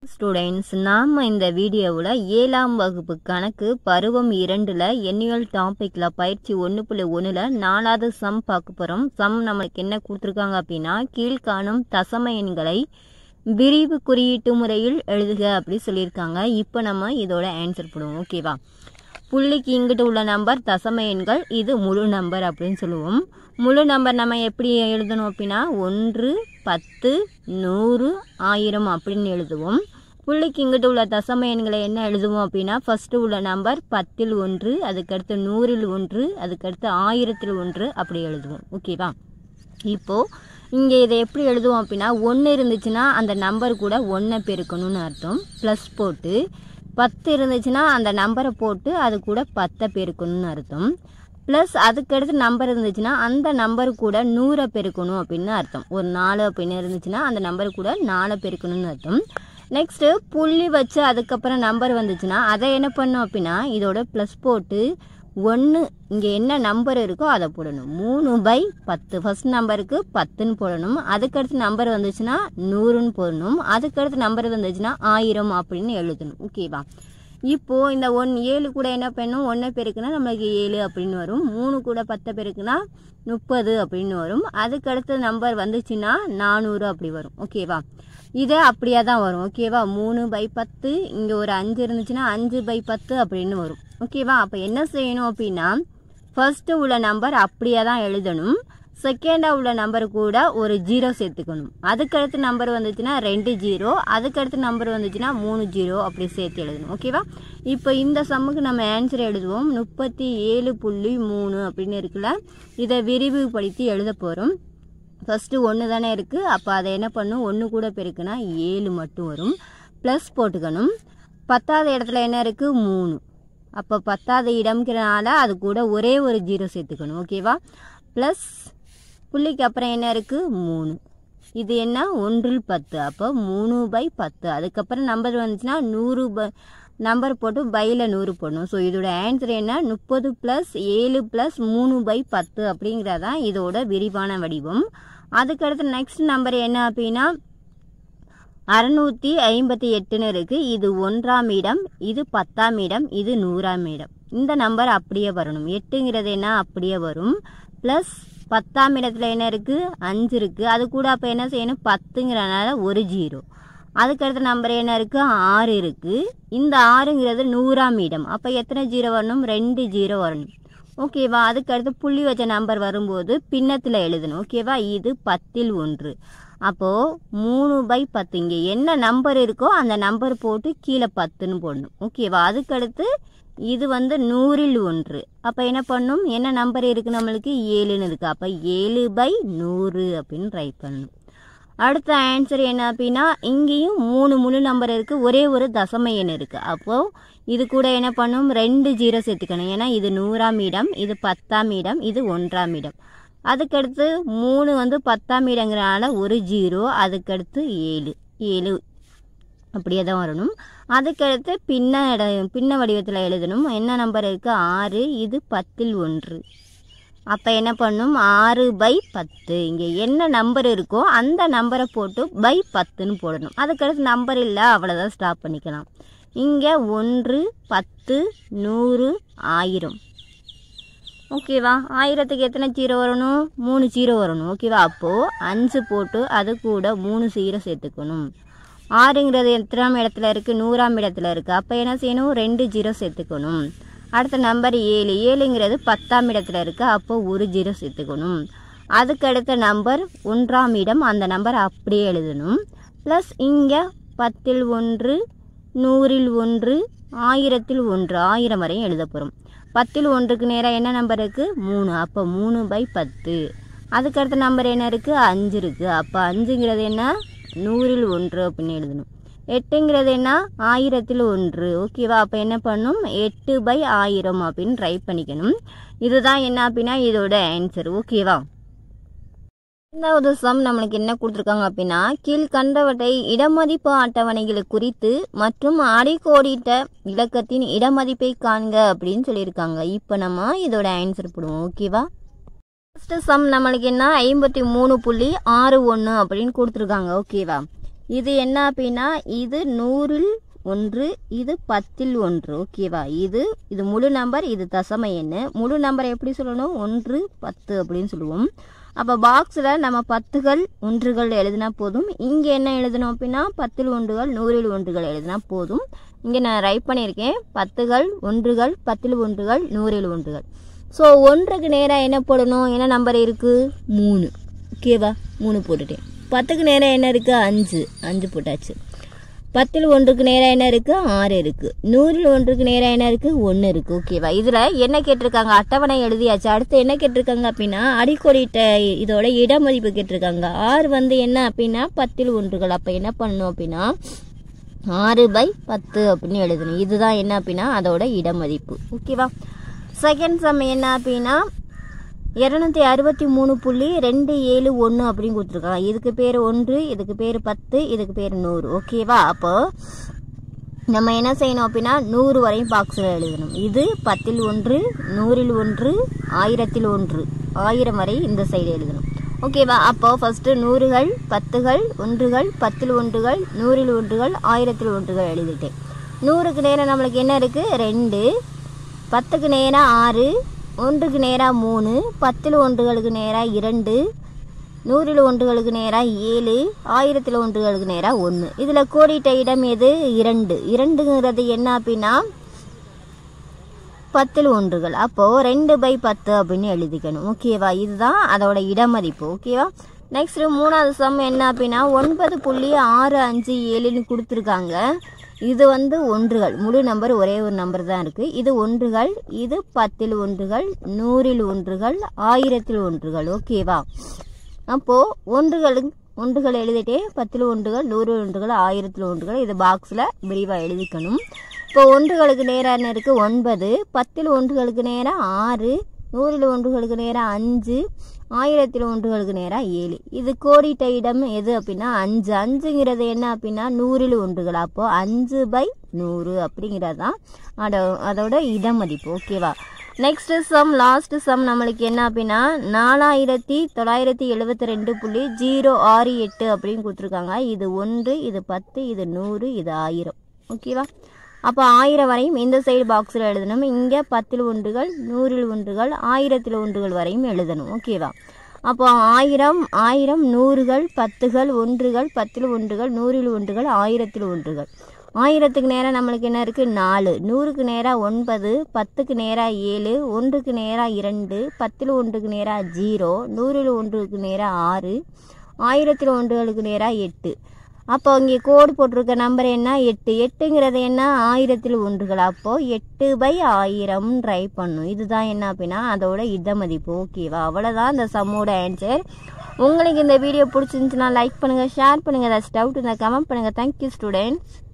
students நாம் இந்த வீடியோவில் ஏழாம் வகுப்பு கணக்கு பருவம் இரண்டில் எண்ணியல் டாப்பிக்கில் பயிற்சி ஒன்று புள்ளி ஒன்றில் நாலாவது சம் பார்க்க போகிறோம் சம் நம்மளுக்கு என்ன கொடுத்துருக்காங்க அப்படின்னா கீழ்காணும் தசம எண்களை விரிவு குறியீட்டு முறையில் எழுதுக அப்படி சொல்லியிருக்காங்க இப்போ நம்ம இதோட ஆன்சர் போடுவோம் ஓகேவா புள்ளிக்கு இங்கிட்டு உள்ள நம்பர் தசம எண்கள் இது முழு நம்பர் அப்படின்னு சொல்லுவோம் முழு நம்பர் நம்ம எப்படி எழுதணும் அப்படின்னா ஒன்று பத்து நூறு ஆயிரம் அப்படின்னு எழுதுவோம் புள்ளிக்கு இங்கிட்டு உள்ள தசம எண்களை என்ன எழுதுவோம் அப்படின்னா ஃபர்ஸ்ட் உள்ள நம்பர் பத்தில் ஒன்று அதுக்கடுத்து நூறில் ஒன்று அதுக்கடுத்து ஆயிரத்தில் ஒன்று அப்படி எழுதுவோம் ஓகேவா இப்போ இங்கே இதை எப்படி எழுதுவோம் அப்படின்னா ஒன்று இருந்துச்சுன்னா அந்த நம்பர் கூட ஒன்றை பெருக்கணும்னு அர்த்தம் ப்ளஸ் போட்டு பத்து இருந்துச்சுன்னா அந்த நம்பரை போட்டு அது கூட பத்தை பெருக்கணும்னு அர்த்தம் ப்ளஸ் அதுக்கடுத்து நம்பர் இருந்துச்சுன்னா அந்த நம்பர் கூட நூறை பெருக்கணும் அப்படின்னு அர்த்தம் ஒரு நாலு அப்படின்னு இருந்துச்சுன்னா அந்த நம்பர் கூட நாலை பெருக்கணும்னு அர்த்தம் நெக்ஸ்ட்டு புள்ளி வச்சு அதுக்கப்புறம் நம்பர் வந்துச்சுன்னா அதை என்ன பண்ணோம் அப்படின்னா இதோட ப்ளஸ் போட்டு ஒன்று இங்கே என்ன நம்பர் இருக்கோ அதை போடணும் மூணு பை பத்து ஃபர்ஸ்ட் நம்பருக்கு பத்துன்னு போடணும் அதுக்கடுத்து நம்பர் வந்துச்சுன்னா நூறுன்னு போடணும் அதுக்கடுத்து நம்பர் வந்துச்சுன்னா ஆயிரம் அப்படின்னு எழுதணும் ஓகேவா இப்போ இந்த ஒன் ஏழு கூட என்ன பண்ணும் ஒன்றை பெருக்குனா நம்மளுக்கு ஏழு அப்படின்னு வரும் மூணு கூட பத்தை பெருக்குனா முப்பது அப்படின்னு வரும் அதுக்கடுத்து நம்பர் வந்துச்சுன்னா நானூறு அப்படி வரும் ஓகேவா இது அப்படியே தான் வரும் ஓகேவா மூணு பை பத்து இங்கே ஒரு அஞ்சு இருந்துச்சுன்னா அஞ்சு பை பத்து அப்படின்னு வரும் ஓகேவா அப்போ என்ன செய்யணும் அப்படின்னா ஃபர்ஸ்ட்டு உள்ள நம்பர் அப்படியே தான் எழுதணும் செகண்டாக உள்ள நம்பர் கூட ஒரு ஜீரோ சேர்த்துக்கணும் அதுக்கடுத்து நம்பர் வந்துச்சுன்னா ரெண்டு ஜீரோ அதுக்கடுத்து நம்பர் வந்துச்சுன்னா மூணு ஜீரோ அப்படி சேர்த்து எழுதணும் ஓகேவா இப்போ இந்த சம்முக்கு நம்ம ஆன்சர் எழுதுவோம் முப்பத்தி ஏழு புள்ளி மூணு அப்படின்னு இருக்குல்ல இதை விரிவுபடுத்தி எழுத போகிறோம் ஃபஸ்ட்டு ஒன்று தானே இருக்குது அப்போ அதை என்ன பண்ணும் ஒன்று கூட பெருக்குனா ஏழு மட்டும் வரும் ப்ளஸ் போட்டுக்கணும் பத்தாவது இடத்துல என்ன இருக்குது மூணு அப்போ பத்தாவது இடம்ங்கிறனால அது கூட ஒரே ஒரு ஜீரோ சேர்த்துக்கணும் ஓகேவா ப்ளஸ் புள்ளிக்கு அப்புறம் என்ன இருக்குது மூணு இது என்ன ஒன்றில் பத்து அப்போ மூணு பை பத்து அதுக்கப்புறம் நம்பர் வந்துச்சுன்னா நூறு பை நம்பர் போட்டு பையில் நூறு போடணும் ஸோ இதோட ஆன்சர் என்ன முப்பது ப்ளஸ் ஏழு ப்ளஸ் மூணு பை பத்து அப்படிங்கிறதான் இதோட விரிவான வடிவம் அதுக்கடுத்து நெக்ஸ்ட் நம்பர் என்ன அப்படின்னா அறுநூற்றி ஐம்பத்தி எட்டுன்னு இருக்குது இது ஒன்றாம் இடம் இது பத்தாம் இடம் இது நூறாம் இடம் இந்த நம்பர் அப்படியே வரணும் எட்டுங்கிறது என்ன அப்படியே வரும் ப்ளஸ் பத்தாம் இடத்துல என்ன இருக்குது அஞ்சு இருக்குது அது கூட அப்போ என்ன செய்யணும் பத்துங்கிறனால ஒரு ஜீரோ அதுக்கடுத்த நம்பர் என்ன இருக்குது ஆறு இருக்குது இந்த ஆறுங்கிறது நூறாம் இடம் அப்போ எத்தனை ஜீரோ வரணும் ரெண்டு ஜீரோ வரணும் ஓகேவா அதுக்கடுத்து புள்ளி வச்ச நம்பர் வரும்போது பின்னத்தில் எழுதணும் ஓகேவா இது பத்தில் ஒன்று அப்போது மூணு பை பத்து இங்கே என்ன நம்பர் இருக்கோ அந்த நம்பர் போட்டு கீழே பத்துன்னு போடணும் ஓகேவா அதுக்கடுத்து இது வந்து நூறில் ஒன்று அப்போ என்ன பண்ணும் என்ன நம்பர் இருக்குது நம்மளுக்கு ஏழுன்னு இருக்குது அப்போ ஏழு பை நூறு அப்படின்னு ட்ரை பண்ணணும் அடுத்த ஆன்சர் என்ன அப்படின்னா இங்கேயும் மூணு முழு நம்பர் இருக்குது ஒரே ஒரு தசம எண் இருக்குது அப்போது இது கூட என்ன பண்ணும் ரெண்டு ஜீரோ சேர்த்துக்கணும் ஏன்னா இது நூறாம் இடம் இது பத்தாம் இடம் இது ஒன்றாம் இடம் அதுக்கடுத்து மூணு வந்து பத்தாம் இடங்கிறனால ஒரு ஜீரோ அதுக்கடுத்து ஏழு ஏழு அப்படியே தான் வரணும் அதுக்கடுத்து பின்ன இட பின்ன வடிவத்தில் எழுதணும் என்ன நம்பர் இருக்குது ஆறு இது பத்தில் ஒன்று அப்போ என்ன பண்ணும் ஆறு பை பத்து இங்கே என்ன நம்பர் இருக்கோ அந்த நம்பரை போட்டு பை பத்துன்னு போடணும் அதுக்கடுத்து நம்பர் இல்லை அவ்வளோதான் ஸ்டாப் பண்ணிக்கலாம் இங்கே ஒன்று பத்து நூறு ஆயிரம் ஓகேவா ஆயிரத்துக்கு எத்தனை ஜீரோ வரணும் மூணு ஜீரோ வரணும் ஓகேவா அப்போது அஞ்சு போட்டு அது கூட மூணு ஜீரோ சேர்த்துக்கணும் ஆறுங்கிறது எத்தனாம் இடத்துல இருக்குது நூறாம் இடத்துல இருக்குது அப்போ என்ன செய்யணும் ரெண்டு ஜீரோ சேர்த்துக்கணும் அடுத்த நம்பர் ஏழு ஏழுங்கிறது பத்தாம் இடத்துல இருக்குது அப்போ ஒரு ஜீரோ சேர்த்துக்கணும் அதுக்கு அடுத்த நம்பர் ஒன்றாம் இடம் அந்த நம்பர் அப்படியே எழுதணும் ப்ளஸ் இங்கே பத்தில் ஒன்று நூறில் ஒன்று ஆயிரத்தில் ஒன்று ஆயிரம் வரையும் எழுத போகிறோம் பத்தில் ஒன்றுக்கு நேராக என்ன நம்பர் இருக்குது மூணு அப்போ மூணு பை பத்து அதுக்கடுத்த நம்பர் என்ன இருக்குது அஞ்சு இருக்குது அப்போ அஞ்சுங்கிறது என்ன நூறில் ஒன்று அப்படின்னு எழுதணும் எட்டுங்கிறது என்ன ஆயிரத்தில் ஒன்று ஓகேவா அப்போ என்ன பண்ணும் எட்டு பை ஆயிரம் அப்படின்னு ட்ரை பண்ணிக்கணும் இதுதான் என்ன அப்படின்னா இதோட ஆன்சர் ஓகேவா இரண்டாவது சம் நம்மளுக்கு என்ன கொடுத்துருக்காங்க அப்படின்னா கீழ்கண்டவற்றை இடமதிப்பு அட்டவணைகளை குறித்து மற்றும் அடிக்கோடிட்ட இலக்கத்தின் இடமதிப்பை காண்க அப்படின்னு சொல்லியிருக்காங்க இப்போ நம்ம இதோட ஆன்சர் போடுவோம் ஓகேவா ஃபஸ்ட்டு சம் நம்மளுக்கு என்ன ஐம்பத்தி மூணு புள்ளி ஆறு ஒன்று அப்படின்னு கொடுத்துருக்காங்க ஓகேவா இது என்ன அப்படின்னா இது நூறில் ஒன்று இது பத்தில் ஒன்று ஓகேவா இது இது முழு நம்பர் இது தசம எண் முழு நம்பர் எப்படி சொல்லணும் ஒன்று பத்து அப்படின்னு சொல்லுவோம் அப்போ பாக்ஸில் நம்ம பத்துகள் ஒன்றுகள் எழுதினா போதும் இங்கே என்ன எழுதணும் அப்படின்னா பத்தில் ஒன்றுகள் நூறில் ஒன்றுகள் எழுதினா போதும் இங்கே நான் ரைட் பண்ணியிருக்கேன் பத்துகள் ஒன்றுகள் பத்தில் ஒன்றுகள் நூறில் ஒன்றுகள் ஸோ ஒன்றுக்கு நேராக என்ன போடணும் என்ன நம்பர் இருக்குது மூணு ஓகேவா மூணு போட்டுட்டேன் பத்துக்கு நேரம் என்ன இருக்குது அஞ்சு அஞ்சு போட்டாச்சு பத்தில் ஒன்றுக்கு நேரம் என்ன இருக்குது ஆறு இருக்குது நூறில் ஒன்றுக்கு நேரம் என்ன இருக்குது ஒன்று இருக்குது ஓகேவா இதில் என்ன கேட்டிருக்காங்க அட்டவணை எழுதியாச்சு அடுத்து என்ன கேட்டிருக்காங்க அப்படின்னா அடிக்கோடிட்ட இதோட இடமதிப்பு கேட்டிருக்காங்க ஆறு வந்து என்ன அப்படின்னா பத்தில் ஒன்றுகள் அப்போ என்ன பண்ணணும் அப்படின்னா ஆறு பை பத்து அப்படின்னு எழுதணும் இதுதான் என்ன அப்படின்னா அதோட இடமதிப்பு ஓகேவா செகண்ட் சம் என்ன அப்படின்னா இரநூத்தி அறுபத்தி மூணு புள்ளி ரெண்டு ஏழு ஒன்று அப்படின்னு கொடுத்துருக்காங்க இதுக்கு பேர் ஒன்று இதுக்கு பேர் பத்து இதுக்கு பேர் நூறு ஓகேவா அப்போ நம்ம என்ன செய்யணும் அப்படின்னா நூறு வரையும் பாக்ஸில் எழுதணும் இது பத்தில் ஒன்று நூறில் ஒன்று ஆயிரத்தில் ஒன்று ஆயிரம் வரை இந்த சைடு எழுதணும் ஓகேவா அப்போ ஃபஸ்ட்டு நூறுகள் பத்துகள் ஒன்றுகள் பத்தில் ஒன்றுகள் நூறில் ஒன்றுகள் ஆயிரத்தில் ஒன்றுகள் எழுதிட்டேன் நூறுக்கு நேரம் நம்மளுக்கு என்ன இருக்குது ரெண்டு பத்துக்கு நேரம் ஆறு ஒன்றுக்கு நேராக மூணு பத்தில் ஒன்றுகளுக்கு நேராக இரண்டு நூறில் ஒன்றுகளுக்கு நேராக ஏழு ஆயிரத்தில் ஒன்றுகளுக்கு நேராக ஒன்று இதில் கோடிட்ட இடம் எது இரண்டு இரண்டுங்கிறது என்ன அப்படின்னா பத்தில் ஒன்றுகள் அப்போது ரெண்டு பை பத்து அப்படின்னு எழுதிக்கணும் ஓகேவா இதுதான் அதோட இடமதிப்பு ஓகேவா நெக்ஸ்ட் மூணாவது சம் என்ன அப்படின்னா ஒன்பது புள்ளி ஆறு அஞ்சு ஏழுன்னு கொடுத்துருக்காங்க இது வந்து ஒன்றுகள் முழு நம்பர் ஒரே ஒரு நம்பர் தான் இருக்குது இது ஒன்றுகள் இது பத்தில் ஒன்றுகள் நூறில் ஒன்றுகள் ஆயிரத்தில் ஒன்றுகள் ஓகேவா அப்போது ஒன்றுகளுக்கு ஒன்றுகள் எழுதிட்டே பத்தில் ஒன்றுகள் நூறு ஒன்றுகள் ஆயிரத்தில் ஒன்றுகள் இது பாக்ஸில் விரிவாக எழுதிக்கணும் இப்போ ஒன்றுகளுக்கு நேராக என்ன இருக்குது ஒன்பது பத்தில் ஒன்றுகளுக்கு நேராக ஆறு நூறில் ஒன்றுகளுக்கு நேராக அஞ்சு ஆயிரத்தில் ஒன்றுகளுக்கு நேராக ஏழு இது கோடிட்ட இடம் எது அப்படின்னா அஞ்சு அஞ்சுங்கிறது என்ன அப்படின்னா நூறில் ஒன்றுகள் அப்போ அஞ்சு பை நூறு அப்படிங்கிறது தான் அதோ அதோட இடமதிப்பு ஓகேவா நெக்ஸ்ட் சம் லாஸ்ட் சம் நம்மளுக்கு என்ன அப்படின்னா நாலாயிரத்தி தொள்ளாயிரத்தி எழுபத்தி ரெண்டு புள்ளி ஜீரோ ஆறு எட்டு அப்படின்னு கொடுத்துருக்காங்க இது ஒன்று இது பத்து இது நூறு இது ஆயிரம் ஓகேவா அப்போ ஆயிரம் வரையும் இந்த சைடு பாக்ஸில் எழுதணும் இங்கே பத்தில் ஒன்றுகள் நூறில் ஒன்றுகள் ஆயிரத்தில் ஒன்றுகள் வரையும் எழுதணும் ஓகேவா அப்போ ஆயிரம் ஆயிரம் நூறுகள் பத்துகள் ஒன்றுகள் பத்தில் ஒன்றுகள் நூறில் ஒன்றுகள் ஆயிரத்தில் ஒன்றுகள் ஆயிரத்துக்கு நேராக நம்மளுக்கு என்ன இருக்குது நாலு நூறுக்கு நேராக ஒன்பது பத்துக்கு நேராக ஏழு ஒன்றுக்கு நேராக இரண்டு பத்தில் ஒன்றுக்கு நேராக ஜீரோ நூறில் ஒன்றுக்கு நேராக ஆறு ஆயிரத்தில் ஒன்றுகளுக்கு நேராக எட்டு அப்போ இங்கே கோடு போட்டிருக்க நம்பர் என்ன எட்டு எட்டுங்கிறது என்ன ஆயிரத்தில் ஒன்றுகள் அப்போது எட்டு பை ஆயிரம் ட்ரை பண்ணும் இதுதான் என்ன அப்படின்னா அதோட இத மதிப்பு ஓகேவா அவ்வளோதான் இந்த சம்மோட ஆன்சர் உங்களுக்கு இந்த வீடியோ பிடிச்சிருந்துச்சுன்னா லைக் பண்ணுங்கள் ஷேர் பண்ணுங்கள் ஏதாச்சும் டவுட் இருந்தால் கமெண்ட் பண்ணுங்கள் தேங்க்யூ ஸ்டூடெண்ட்ஸ்